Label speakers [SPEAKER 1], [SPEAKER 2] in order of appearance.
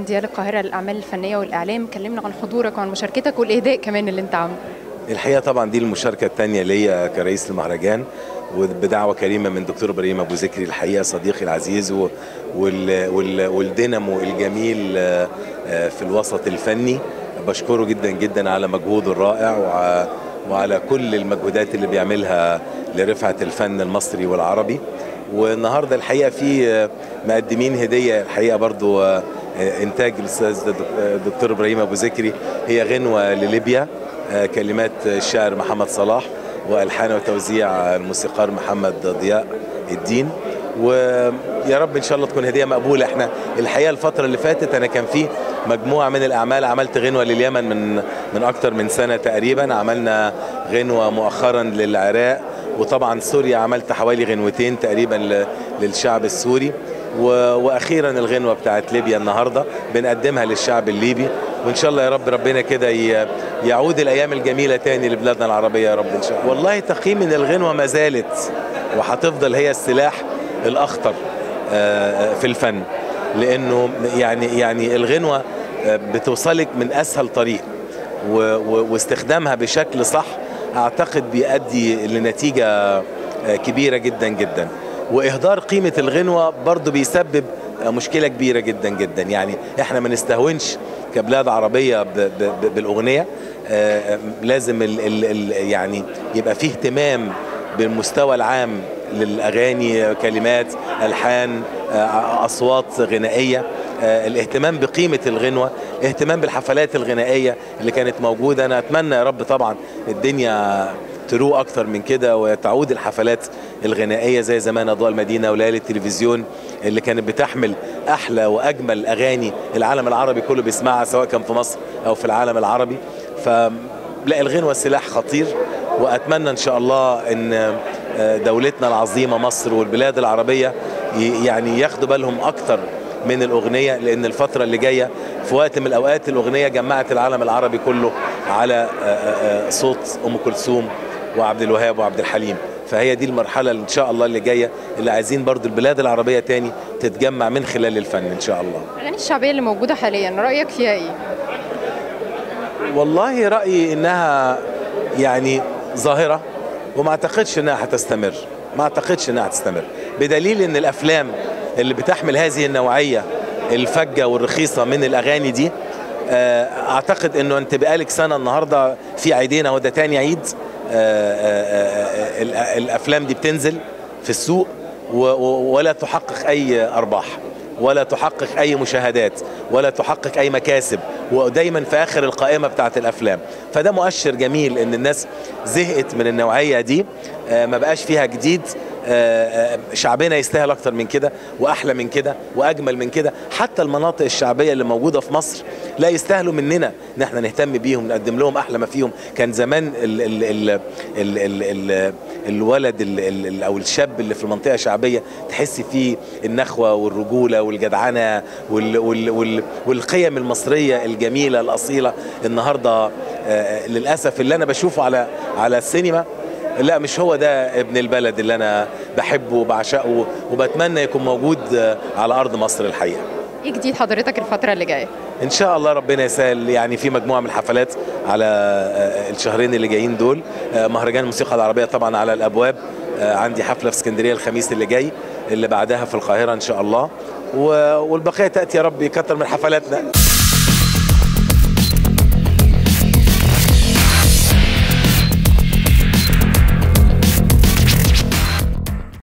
[SPEAKER 1] مونديال القاهره للاعمال الفنيه والاعلام كلمنا عن حضورك وعن مشاركتك والاهداء كمان اللي انت عامله
[SPEAKER 2] الحقيقه طبعا دي المشاركه الثانيه ليا كرئيس المهرجان وبدعوه كريمه من دكتور ابراهيم ابو ذكري الحقيقه صديقي العزيز و- وال وال والدينامو الجميل آه، آه، في الوسط الفني بشكره جدا جدا على مجهوده الرائع وع- وعلى كل المجهودات اللي بيعملها لرفعه الفن المصري والعربي والنهارده الحقيقه في آه، مقدمين هديه الحقيقه برضو آه، آه، انتاج الاستاذ دك- دكتور ابراهيم ابو ذكري هي غنوه لليبيا آه، كلمات الشاعر محمد صلاح والحان وتوزيع الموسيقار محمد ضياء الدين ويا رب ان شاء الله تكون هديه مقبوله احنا الحقيقه الفتره اللي فاتت انا كان في مجموعه من الاعمال عملت غنوه لليمن من من اكتر من سنه تقريبا عملنا غنوه مؤخرا للعراق وطبعا سوريا عملت حوالي غنوتين تقريبا ل- للشعب السوري و- واخيرا الغنوه بتاعت ليبيا النهارده بنقدمها للشعب الليبي وان شاء الله يا رب ربنا كده ي- يعود الايام الجميله تاني لبلادنا العربيه يا رب ان شاء الله والله تقييم ان الغنوه ما زالت وهتفضل هي السلاح الاخطر آه، في الفن لانه يعني يعني الغنوه آه، بتوصلك من اسهل طريق و- و- واستخدامها بشكل صح اعتقد بيؤدي لنتيجه آه، كبيره جدا جدا واهدار قيمه الغنوه برضو بيسبب آه، مشكله كبيره جدا جدا يعني احنا ما نستهونش كبلاد عربيه ب- ب- ب- بالاغنيه آه، لازم ال ال ال يعني يبقى فيه اهتمام بالمستوى العام للاغاني كلمات الحان آه، اصوات غنائيه آه، الاهتمام بقيمه الغنوه اهتمام بالحفلات الغنائيه اللي كانت موجوده انا اتمنى يا رب طبعا الدنيا تروق اكتر من كده وتعود الحفلات الغنائيه زي زمان اضواء المدينه وليالي التلفزيون اللي كانت بتحمل احلى واجمل اغاني العالم العربي كله بيسمعها سواء كان في مصر او في العالم العربي فلا الغنوه سلاح خطير واتمنى ان شاء الله ان دولتنا العظيمه مصر والبلاد العربيه ي- يعني ياخدوا بالهم اكتر من الاغنيه لان الفتره اللي جايه في وقت من الاوقات الاغنيه جمعت العالم العربي كله على آه، آه، آه، صوت ام كلثوم وعبد الوهاب وعبد الحليم فهي دي المرحله اللي ان شاء الله اللي جايه اللي عايزين برضو البلاد العربيه تاني تتجمع من خلال الفن ان شاء الله
[SPEAKER 1] الاغاني الشعبيه اللي موجوده حاليا رايك فيها ايه
[SPEAKER 2] والله رأيي إنها يعني ظاهرة وما أعتقدش إنها هتستمر ما أعتقدش إنها هتستمر بدليل إن الأفلام اللي بتحمل هذه النوعية الفجة والرخيصة من الأغاني دي آه، أعتقد إنه أنت بقالك سنة النهاردة في عيدين أهو ده تاني عيد آه، آه، آه، ال- الأفلام دي بتنزل في السوق و- و- ولا تحقق أي أرباح ولا تحقق اي مشاهدات ولا تحقق اي مكاسب ودايما في اخر القائمه بتاعت الافلام فده مؤشر جميل ان الناس زهقت من النوعيه دي آه، ما بقاش فيها جديد آه، آه، شعبنا يستاهل اكتر من كده واحلى من كده واجمل من كده حتى المناطق الشعبيه اللي موجوده في مصر لا يستاهلوا مننا ان احنا نهتم بيهم نقدم لهم احلى ما فيهم كان زمان ال ال ال ال ال ال الولد ال ال ال او الشاب اللي في المنطقه الشعبيه تحس فيه النخوه والرجوله والجدعنه وال وال وال والقيم المصريه الجميله الاصيله النهارده آه، للاسف اللي انا بشوفه على على السينما لا مش هو ده ابن البلد اللي انا بحبه وبعشقه وبتمنى يكون موجود آه، على ارض مصر الحقيقه
[SPEAKER 1] ايه جديد حضرتك الفتره اللي جايه
[SPEAKER 2] ان شاء الله ربنا يسهل يعني في مجموعه من الحفلات على آه، الشهرين اللي جايين دول آه، مهرجان الموسيقى العربيه طبعا على الابواب آه، عندي حفله في اسكندريه الخميس اللي جاي اللي بعدها في القاهره ان شاء الله و- والبقيه تاتي يا رب يكتر من حفلاتنا